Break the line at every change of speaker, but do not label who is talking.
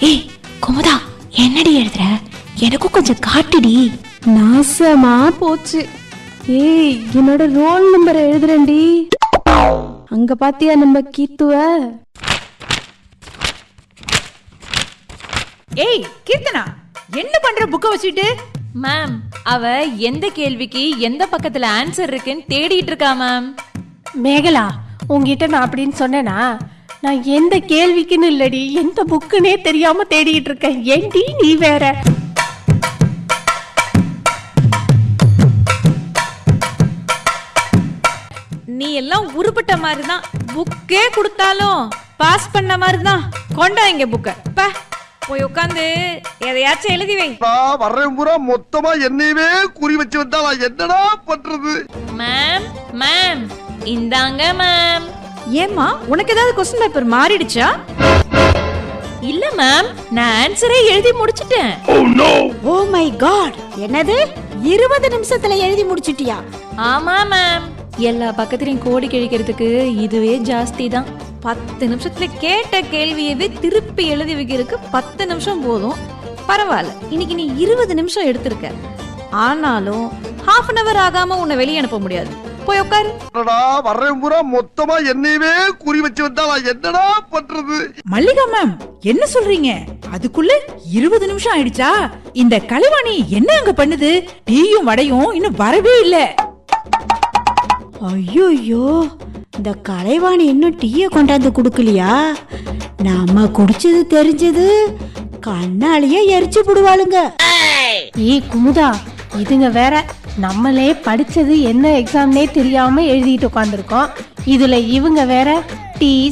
ஏய் குமுதா என்னடி எழுதுற எனக்கும் கொஞ்சம் காட்டுடி
நாசமா போச்சு ஏய் என்னோட ரோல் நம்பர் எழுதுறேன்டி அங்க பாத்தியா நம்ம கீத்துவ
ஏய் கீர்த்தனா என்ன பண்ற புக்க வச்சுட்டு
மேம் அவ எந்த கேள்விக்கு எந்த பக்கத்துல ஆன்சர் இருக்குன்னு தேடிட்டு இருக்கா மேம்
மேகலா உங்ககிட்ட நான் அப்படின்னு சொன்னேனா நான் எந்த கேள்விக்குன்னு இல்லடி எந்த புக்குனே தெரியாம தேடிட்டு இருக்கேன் ஏண்டி நீ வேற
நீ எல்லாம் உருப்பட்ட மாதிரி தான் புக்கே கொடுத்தாலும் பாஸ் பண்ண மாதிரி தான் கொண்டா இங்க புக்க பா போய் உட்காந்து எதையாச்சும் எழுதி வை
நான் வர்றேன் பூரா மொத்தமா என்னையவே குறி வச்சு வந்தா நான் என்னடா பண்றது
மேம் மேம் இந்தாங்க மேம்
ஏம்மா உனக்கு ஏதாவது கொஸ்டின் பேப்பர் மாறிடுச்சா
இல்ல மேம் நான் ஆன்சரே எழுதி முடிச்சிட்டேன்
ஓ மை காட் என்னது இருபது நிமிஷத்துல எழுதி முடிச்சிட்டியா
ஆமா மேம் எல்லா பக்கத்துலயும் கோடி கிழிக்கிறதுக்கு இதுவே ஜாஸ்தி தான்
பத்து நிமிஷத்துல கேட்ட கேள்வியவே திருப்பி எழுதி வைக்கிறதுக்கு பத்து நிமிஷம் போதும் பரவாயில்ல இன்னைக்கு நீ இருபது நிமிஷம் எடுத்திருக்க ஆனாலும் ஹாஃப் அன் அவர் ஆகாம உன்னை வெளியே அனுப்ப முடியாது போய் உட்காரு
என்னடா வர்றேன் பூரா மொத்தமா என்னையவே குறி வச்சு வந்தா நான் என்னடா பண்றது
மல்லிகா மேம் என்ன சொல்றீங்க அதுக்குள்ள இருபது நிமிஷம் ஆயிடுச்சா இந்த கலைவாணி என்ன அங்க பண்ணுது டீயும் வடையும் இன்னும் வரவே இல்ல
ஐயோயோ இந்த கலைவாணி இன்னும் டீயை கொண்டாந்து கொடுக்கலையா நாம குடிச்சது தெரிஞ்சது கண்ணாலேயே எரிச்சு போடுவாளுங்க
ஏய் குமுதா இதுங்க வேற நம்மளே படிச்சது என்ன எக்ஸாம்னே தெரியாம எழுதிட்டு உட்காந்துருக்கோம் இதுல இவங்க வேற டீ